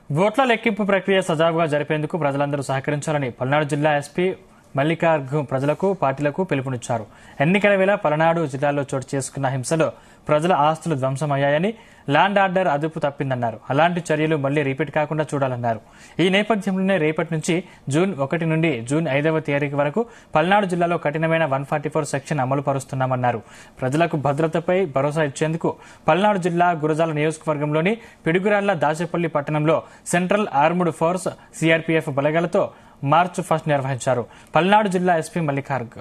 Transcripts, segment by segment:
ఓట్ల లెక్కింపు ప్రక్రియ సజావుగా జరిపేందుకు ప్రజలందరూ సహకరించాలని పల్నాడు జిల్లా ఎస్పీ మల్లికార్ఘు ప్రజలకు పార్టీలకు పిలుపునిచ్చారు ఎన్నికల వేళ పలనాడు జిల్లాలో చోటు చేసుకున్న హింసలో ప్రజల ఆస్తులు ధ్వంసమయ్యాయని ల్యాండ్ ఆర్డర్ అదుపు తప్పిందన్నారు అలాంటి చర్యలు మళ్లీ రిపీట్ కాకుండా చూడాలన్నారు ఈ నేపథ్యంలోనే రేపటి నుంచి జూన్ ఒకటి నుండి జూన్ ఐదవ తేదీ వరకు పల్నాడు జిల్లాలో కఠినమైన వన్ ఫార్టీ ఫోర్ సెక్షన్ అమలు పరుస్తున్నామన్నారు ప్రజలకు భద్రతపై భరోసా ఇచ్చేందుకు పల్నాడు జిల్లా గురజాల నియోజకవర్గంలోని పిడుగురాళ్ల దాచేపల్లి పట్టణంలో సెంట్రల్ ఆర్ముడ్ ఫోర్స్ సిఆర్పీఎఫ్ బలగాలతో మార్చ్ ఫస్ట్ నిర్వహించారు పల్నాడు జిల్లా ఎస్పీ మల్లికార్గ్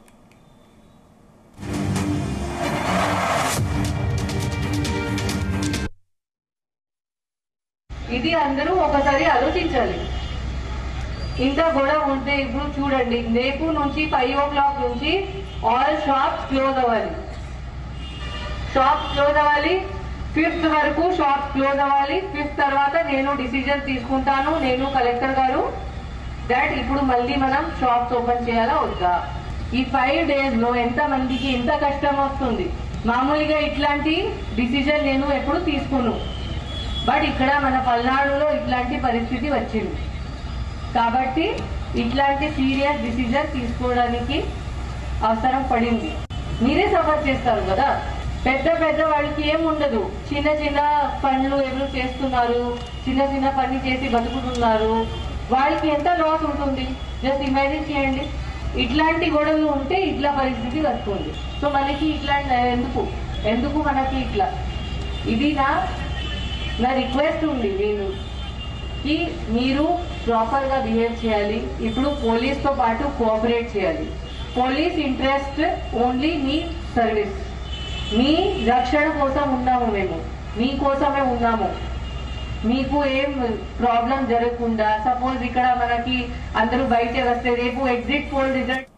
ఇది అందరూ ఒకసారి ఆలోచించాలి ఇంత గొడవ ఉంటే ఇప్పుడు చూడండి రేపు నుంచి ఫైవ్ ఓ క్లాక్ నుంచి ఆల్ షాప్స్ క్లోజ్ అవ్వాలి షాప్స్ క్లోజ్ అవ్వాలి ఫిఫ్త్ వరకు షాప్స్ క్లోజ్ అవ్వాలి ఫిఫ్త్ తర్వాత నేను డిసిజన్ తీసుకుంటాను నేను కలెక్టర్ గారు దట్ ఇప్పుడు మళ్ళీ మనం షాప్స్ ఓపెన్ చేయాలా వద్దా ఈ ఫైవ్ డేస్ లో ఎంత మందికి ఎంత కష్టం వస్తుంది మామూలుగా ఇట్లాంటి డిసిజన్ నేను ఎప్పుడు తీసుకోను బట్ ఇక్కడ మన పల్నాడులో ఇట్లాంటి పరిస్థితి వచ్చింది కాబట్టి ఇట్లాంటి సీరియస్ డిసిజన్ తీసుకోవడానికి అవసరం పడింది మీరే సఫర్ చేస్తారు కదా పెద్ద పెద్ద వాళ్ళకి ఏం ఉండదు చిన్న చిన్న పనులు ఎవరు చేస్తున్నారు చిన్న చిన్న పని చేసి బతుకుతున్నారు వాళ్ళకి ఎంత లాస్ ఉంటుంది జస్ట్ ఇమాజిన్ చేయండి ఇట్లాంటి గొడవలు ఉంటే ఇట్లా పరిస్థితి వస్తుంది సో మనకి ఇట్లాంటి ఎందుకు ఎందుకు మనకి ఇట్లా ఇది నా నా రిక్వెస్ట్ ఉంది మీరు కి మీరు ప్రాపర్ గా బిహేవ్ చేయాలి ఇప్పుడు పోలీస్ తో పాటు కోఆపరేట్ చేయాలి పోలీస్ ఇంట్రెస్ట్ ఓన్లీ మీ సర్వీస్ మీ రక్షణ కోసం ఉన్నాము మేము మీ కోసమే ఉన్నాము మీకు ఏం ప్రాబ్లం జరగకుండా సపోజ్ ఇక్కడ మనకి అందరూ బయట వస్తే రేపు ఎగ్జిట్ పోల్ రిజల్ట్